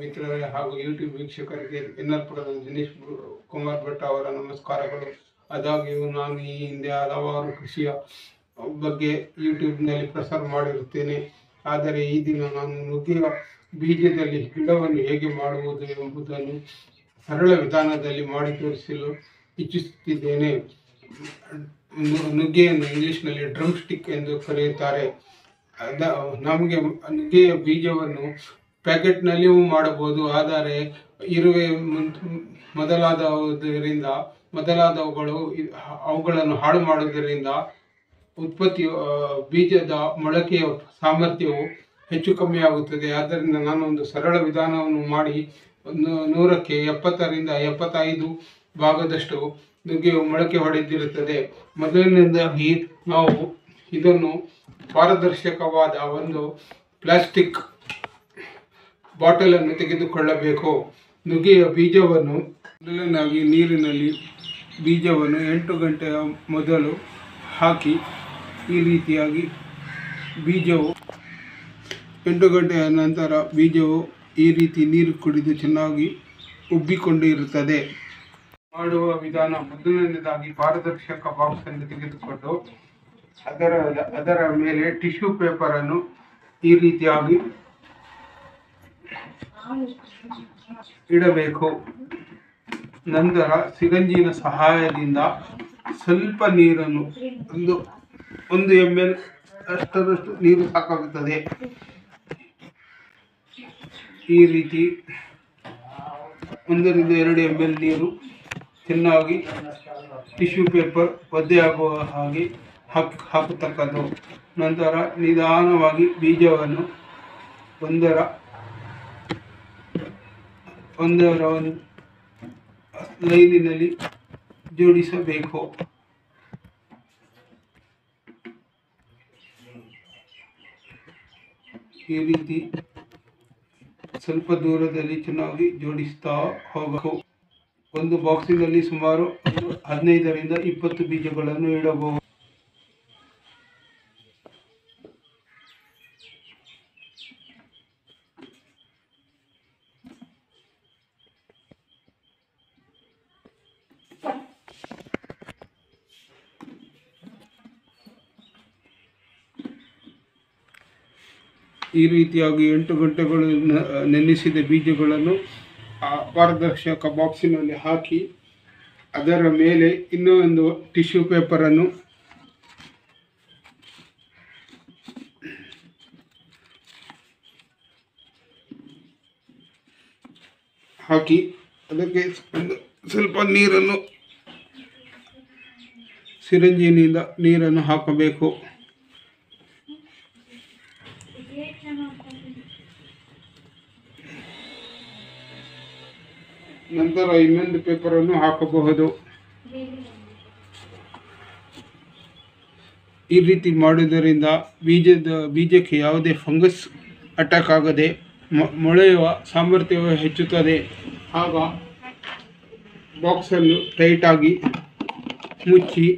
ಮಿತ್ರರೇ ಹಾಗೂ ಯೂಟ್ಯೂಬ್ ವೀಕ್ಷಕರಿಗೆ ಎನ್ನಲ್ಪುರದ ದಿನೇಶ್ ಬು- ಕುಮಾರ್ ಭಟ್ ಅವರ ನಮಸ್ಕಾರಗಳು ಆದಾಗ್ಯೂ ನಾನು ಈ ಹಿಂದೆ ಹಲವಾರು ಕೃಷಿಯ ಬಗ್ಗೆ ಯೂಟ್ಯೂಬ್ನಲ್ಲಿ ಪ್ರಸಾರ ಮಾಡಿರುತ್ತೇನೆ ಆದರೆ ಈ ದಿನ ನಾನು ನುಗ್ಗೆಯ ಬೀಜದಲ್ಲಿ ಗಿಡವನ್ನು ಹೇಗೆ ಮಾಡುವುದು ಎಂಬುದನ್ನು ಸರಳ ವಿಧಾನದಲ್ಲಿ ಮಾಡಿ ತೋರಿಸಲು ಇಚ್ಛಿಸುತ್ತಿದ್ದೇನೆ ನು- ನುಗ್ಗೆಯನ್ನು ಇಂಗ್ಲಿಷ್ನಲ್ಲಿ ಡ್ರಮ್ ಸ್ಟಿಕ್ ಎಂದು ಕರೆಯುತ್ತಾರೆ ಅದ ನಮಗೆ ನುಗ್ಗೆಯ ಬೀಜವನ್ನು ಪ್ಯಾಕೆಟ್ನಲ್ಲಿಯೂ ಮಾಡಬಹುದು ಆದರೆ ಇರುವೆ ಮುಂತ್- ಮೊದಲಾದವುದರಿಂದ ಮೊದಲಾದವುಗಳು ಇ- ಅವುಗಳನ್ನು ಹಾಳು ಮಾಡುವುದರಿಂದ ಉತ್ಪತ್ತಿಯು ಆ, ಬೀಜದ ಮೊಳಕೆಯ ಸಾಮರ್ಥ್ಯವು ಹೆಚ್ಚು ಕಮ್ಮಿ ಆಗುತ್ತದೆ ಆದ್ದರಿಂದ ನಾನು ಒಂದು ಸರಳ ವಿಧಾನವನ್ನು ಮಾಡಿ ಒಂದು ನೂರಕ್ಕೆ ಎಪ್ಪತ್ತರಿಂದ ಎಪ್ಪತ್ತೈದು ಭಾಗದಷ್ಟು ನುಗ್ಗೆಯು ಮೊಳಕೆ ಹೊಡೆದಿರುತ್ತದೆ ಮೊದಲನೇದಾಗಿ ನಾವು ಇದನ್ನು ಪಾರದರ್ಶಕವಾದ ಒಂದು ಪ್ಲಾಸ್ಟಿಕ್ ಬಾಟಲನ್ನು ತೆಗೆದುಕೊಳ್ಳಬೇಕು ನುಗ್ಗೆಯ ಬೀಜವನ್ನು ಮೊದಲನಾಗಿ ನೀರಿನಲ್ಲಿ ಬೀಜವನ್ನು ಎಂಟು ಗಂಟೆಯ ಮೊದಲು ಹಾಕಿ ಈ ರೀತಿಯಾಗಿ ಬೀಜವು ಎಂಟು ಗಂಟೆಯ ನಂತರ ಬೀಜವು ಈ ರೀತಿ ನೀರು ಕುಡಿದು ಚೆನ್ನಾಗಿ ಉಬ್ಬಿಕೊಂಡು ಇರುತ್ತದೆ ಮಾಡುವ ವಿಧಾನ ಮೊದಲನೇದಾಗಿ ಪಾರದರ್ಶಕ ಬಾಕ್ಸ್ ಅನ್ನು ತೆಗೆದುಕೊಂಡು ಅದರ ಅದರ ಮೇಲೆ ಟಿಶ್ಯೂ ಪೇಪರ್ ಅನ್ನು ಈ ರೀತಿಯಾಗಿ ಇಡಬೇಕು ನಂತರ ಸಿರಂಜಿನ ಸಹಾಯದಿಂದ ಸ್ವಲ್ಪ ನೀರನ್ನು ಒಂದು ಒಂದು ಎಮ್ ಎಲ್ ಅಷ್ಟರಷ್ಟು ನೀರು ಸಾಕಾಗುತ್ತದೆ ಈ ರೀತಿ ಒಂದರಿಂದ ಎರಡು ಎಮ್ ಎಲ್ ನೀರು ಚೆನ್ನಾಗಿ ಟಿಶ್ಯೂ ಪೇಪರ್ ಒದ್ದೆಯಾಗುವ ಹಾಗೆ ಹಾಕ್ ಹಾಕತಕ್ಕದ್ದು ನಂತರ ನಿಧಾನವಾಗಿ ಬೀಜವನ್ನು ಒಂದರ ಒಂದರ ಒಂದು ಲೈನಿನಲ್ಲಿ ಜೋಡಿಸಬೇಕು ಈ ರೀತಿ ಸ್ವಲ್ಪ ದೂರದಲ್ಲಿ ಚೆನ್ನಾಗಿ ಜೋಡಿಸ್ತಾ ಹೋಗಬೇಕು ಒಂದು ಬಾಕ್ಸಿನಲ್ಲಿ ಸುಮಾರು ಒಂದು ಹದಿನೈದರಿಂದ ಇಪ್ಪತ್ತು ಬೀಜಗಳನ್ನು ಇಡಬಹುದು ಈ ರೀತಿಯಾಗಿ ಎಂಟು ಗಂಟೆಗಳು ನ- ನೆನೆಸಿದ ಬೀಜಗಳನ್ನು ಆ ಪಾರದರ್ಶಕ ಬಾಕ್ಸಿನಲ್ಲಿ ಹಾಕಿ ಅದರ ಮೇಲೆ ಇನ್ನೂ ಒಂದು ಟಿಶ್ಯೂ ಪೇಪರನ್ನು ಹಾಕಿ ಅದಕ್ಕೆ ಒಂದು ಸ್ವಲ್ಪ ನೀರನ್ನು ಸಿರಂಜಿನಿಂದ ನೀರನ್ನು ಹಾಕಬೇಕು ನಂತರ ಇನ್ನೊಂದು ಪೇಪರನ್ನು ಹಾಕಬಹುದು ಈ ರೀತಿ ಮಾಡುವುದರಿಂದ ಬೀಜದ ಬೀಜಕ್ಕೆ ಯಾವುದೇ ಫಂಗಸ್ ಅಟ್ಯಾಕ್ ಆಗದೆ ಮೊ- ಮೊಳೆಯುವ ಸಾಮರ್ಥ್ಯವು ಹೆಚ್ಚುತ್ತದೆ ಆಗ ಬಾಕ್ಸನ್ನು ಟೈಟಾಗಿ ಮುಚ್ಚಿ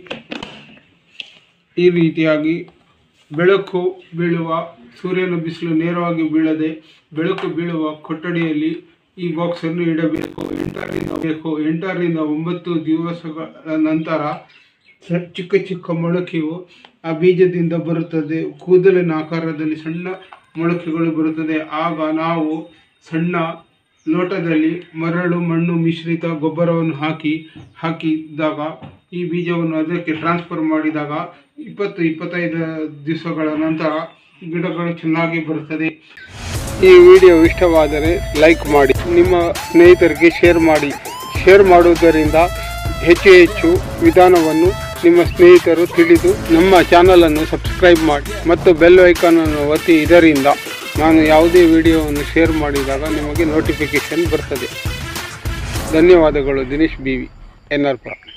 ಈ ರೀತಿಯಾಗಿ ಬೆಳಕು ಬೀಳುವ ಸೂರ್ಯನ ಬಿಸಿಲು ನೇರವಾಗಿ ಬೀಳದೆ ಬೆಳಕು ಬೀಳುವ ಕೊಠಡಿಯಲ್ಲಿ ಈ ಬಾಕ್ಸನ್ನು ಇಡಬೇಕು ಎಂಟರಿಂದ ಬೇಕು ಎಂಟರಿಂದ ಒಂಬತ್ತು ದಿವಸಗಳ ನಂತರ ಸ- ಚಿಕ್ಕ ಚಿಕ್ಕ ಮೊಳಕೆಯು ಆ ಬೀಜದಿಂದ ಬರುತ್ತದೆ ಕೂದಲಿನ ಆಕಾರದಲ್ಲಿ ಸಣ್ಣ ಮೊಳಕೆಗಳು ಬರುತ್ತದೆ ಆಗ ನಾವು ಸಣ್ಣ ಲೋಟದಲ್ಲಿ ಮರಳು ಮಣ್ಣು ಮಿಶ್ರಿತ ಗೊಬ್ಬರವನ್ನು ಹಾಕಿ ಹಾಕಿದಾಗ ಈ ಬೀಜವನ್ನು ಅದಕ್ಕೆ ಟ್ರಾನ್ಸ್ಫರ್ ಮಾಡಿದಾಗ ಇಪ್ಪತ್ತು ಇಪ್ಪತ್ತೈದು ದಿವಸಗಳ ನಂತರ ಗಿಡಗಳು ಚೆನ್ನಾಗಿ ಬರುತ್ತದೆ ಈ ವಿಡಿಯೋ ಇಷ್ಟವಾದರೆ ಲೈಕ್ ಮಾಡಿ ನಿಮ್ಮ ಸ್ನೇಹಿತರಿಗೆ ಶೇರ್ ಮಾಡಿ ಶೇರ್ ಮಾಡುವುದರಿಂದ ಹೆಚ್ಚು ಹೆಚ್ಚು ವಿಧಾನವನ್ನು ನಿಮ್ಮ ಸ್ನೇಹಿತರು ತಿಳಿದು ನಮ್ಮ ಚಾನಲನ್ನು ಸಬ್ಸ್ಕ್ರೈಬ್ ಮಾಡಿ ಮತ್ತು ಬೆಲ್ ಐಕಾನನ್ನು ಒತ್ತಿ ಇದರಿಂದ ನಾನು ಯಾವುದೇ ವಿಡಿಯೋವನ್ನು ಶೇರ್ ಮಾಡಿದಾಗ ನಿಮಗೆ ನೋಟಿಫಿಕೇಶನ್ ಬರ್ತದೆ ಧನ್ಯವಾದಗಳು Dinesh B V N R ಪುರ